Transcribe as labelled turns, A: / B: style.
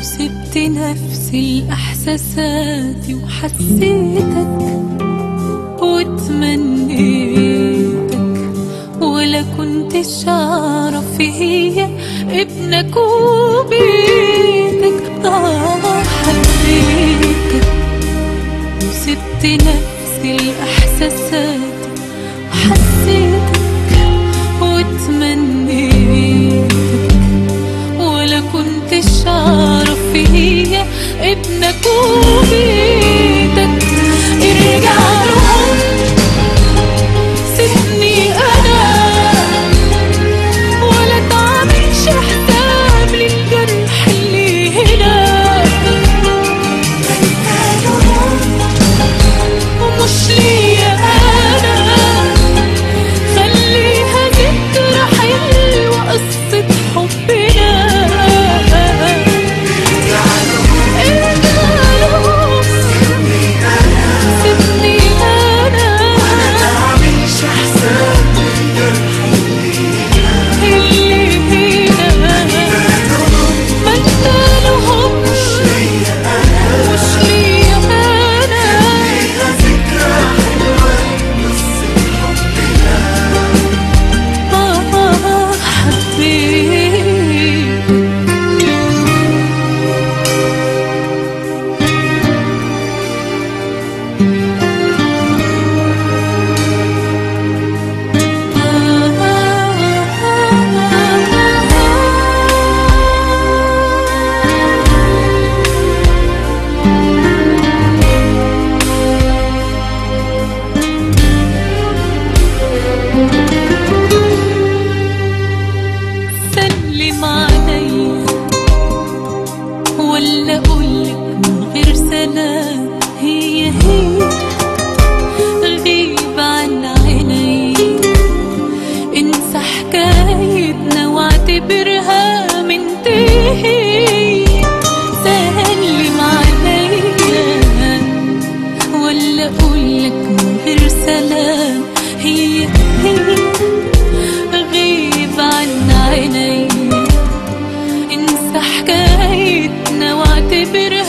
A: وسبت نفسي لإحساساتي وحسيتك وتمنيتك ولا كنتش أعرف هي ابنك وبيتك آه حبيتك وسبت نفسي لإحساساتي وحسيتك وتمنيتك ولا كنتش أعرف هي ابنك وبيتك ارجع لهم سيبني أنا ولا تعملش حساب للجرح اللي هنا ومش ليا أنا خليها ذكرى حلوة قصة حبنا ارجعلهم سيبني أنا اللي هنا ما انتلهمش مش ليا أنا آه حبيت سلم عليا ولا اقولك من غير سلام هي هي غيب عن عيني انسى حكايتنا واعتبرها منتهي سلم عليا ولا اقولك من غير سلام هي هي غيب عن عيني انسى حكايتنا واعتبرها